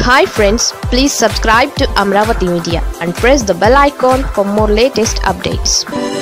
hi friends please subscribe to Amaravati media and press the bell icon for more latest updates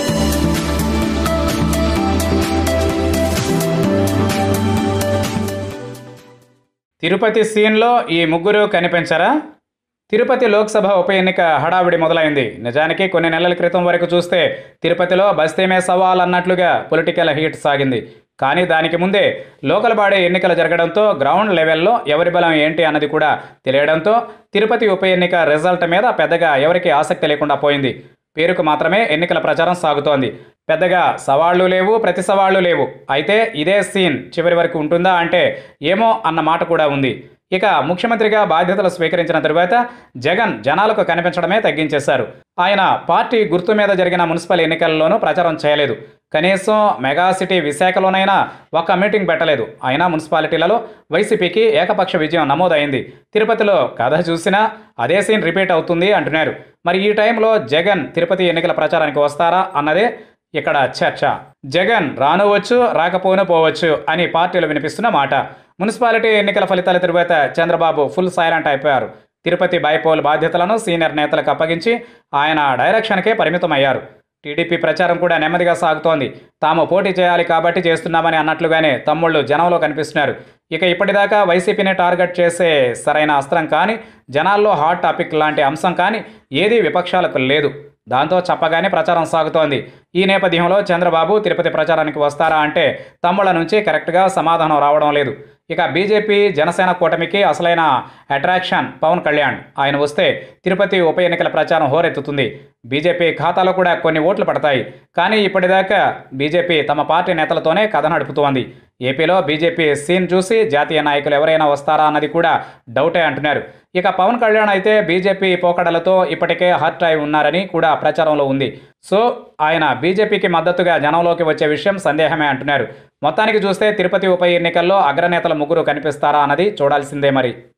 Tirupati సీన్లో ఈ ముగ్గురు కనిపించరా తిరుపతి లోక్సభ ఉప ఎన్నిక హడావిడి మొదలైంది నిజానికి కొన్ని నెలల క్రితం వరకు చూస్తే తిరుపతిలో బస్తీమే సవాల్ అన్నట్లుగా పొలిటికల్ హీట్ సాగింది కానీ దానికి ముందే లోకల్ బాడీ ఎన్నికలు జరగడంతో గ్రౌండ్ లెవెల్లో ఎవరి బలం ఏంటి అన్నది కూడా తెలియడంతో తిరుపతి ఉప ఎన్నిక రిజల్ట్ మీద పెద్దగా ఎవరికి ఆసక్తి లేకుండా పోయింది పేరుకు మాత్రమే ఎన్నికల ప్రచారం సాగుతోంది పెద్దగా సవాళ్లు లేవు ప్రతి సవాళ్లు లేవు అయితే ఇదే సీన్ చివరి వరకు ఉంటుందా అంటే ఏమో అన్న మాట కూడా ఉంది ఇక ముఖ్యమంత్రిగా బాధ్యతలు స్వీకరించిన తరువాత జగన్ జనాలకు కనిపించడమే తగ్గించేశారు ఆయన పార్టీ గుర్తు మీద జరిగిన మున్సిపల్ ఎన్నికల్లోనూ ప్రచారం చేయలేదు కనీసం మెగా సిటీ విశాఖలోనైనా ఒక్క మీటింగ్ పెట్టలేదు అయినా మున్సిపాలిటీలలో వైసీపీకి ఏకపక్ష విజయం నమోదైంది తిరుపతిలో కథ చూసినా అదే సీన్ రిపీట్ అవుతుంది అంటున్నారు మరి ఈ టైంలో జగన్ తిరుపతి ఎన్నికల ప్రచారానికి వస్తారా అన్నదే ఇక్కడ చర్చ జగన్ రానువచ్చు రాకపోను పోవచ్చు అని పార్టీలు వినిపిస్తున్న మాట మున్సిపాలిటీ ఎన్నికల ఫలితాల తరువాత చంద్రబాబు ఫుల్ సైలెంట్ అయిపోయారు తిరుపతి బైపోల్ బాధ్యతలను సీనియర్ నేతలకు అప్పగించి ఆయన డైరెక్షన్కే పరిమితమయ్యారు టీడీపీ ప్రచారం కూడా నెమ్మదిగా సాగుతోంది తాము పోటీ చేయాలి కాబట్టి చేస్తున్నామని అన్నట్లుగానే తమ్ముళ్ళు జనంలో కనిపిస్తున్నారు ఇక ఇప్పటిదాకా వైసీపీని టార్గెట్ చేసే సరైన అస్త్రం కానీ జనాల్లో హాట్ టాపిక్ లాంటి అంశం కానీ ఏదీ విపక్షాలకు లేదు దాంతో చెప్పగానే ప్రచారం సాగుతోంది ఈ నేపథ్యంలో చంద్రబాబు తిరుపతి ప్రచారానికి వస్తారా అంటే తమ్ముళ్ళ నుంచి కరెక్ట్గా సమాధానం రావడం లేదు ఇక బీజేపీ జనసేన కూటమికి అసలైన అట్రాక్షన్ పవన్ కళ్యాణ్ ఆయన వస్తే తిరుపతి ఉప ఎన్నికల ప్రచారం హోరెత్తుతుంది బీజేపీ ఖాతాలో కూడా కొన్ని ఓట్లు పడతాయి కానీ ఇప్పటిదాకా బీజేపీ తమ పార్టీ నేతలతోనే కథ నడుపుతోంది ఏపీలో బీజేపీ సీన్ చూసి జాతీయ నాయకులు ఎవరైనా వస్తారా అన్నది కూడా డౌటే అంటున్నారు ఇక పవన్ కళ్యాణ్ అయితే బీజేపీ పోకడలతో ఇప్పటికే హర్ట్ అయి ఉన్నారని కూడా ప్రచారంలో ఉంది సో ఆయన బీజేపీకి మద్దతుగా జనంలోకి వచ్చే విషయం సందేహమే అంటున్నారు మొత్తానికి చూస్తే తిరుపతి ఉప ఎన్నికల్లో అగ్రనేతల ముగ్గురు కనిపిస్తారా అన్నది చూడాల్సిందే మరి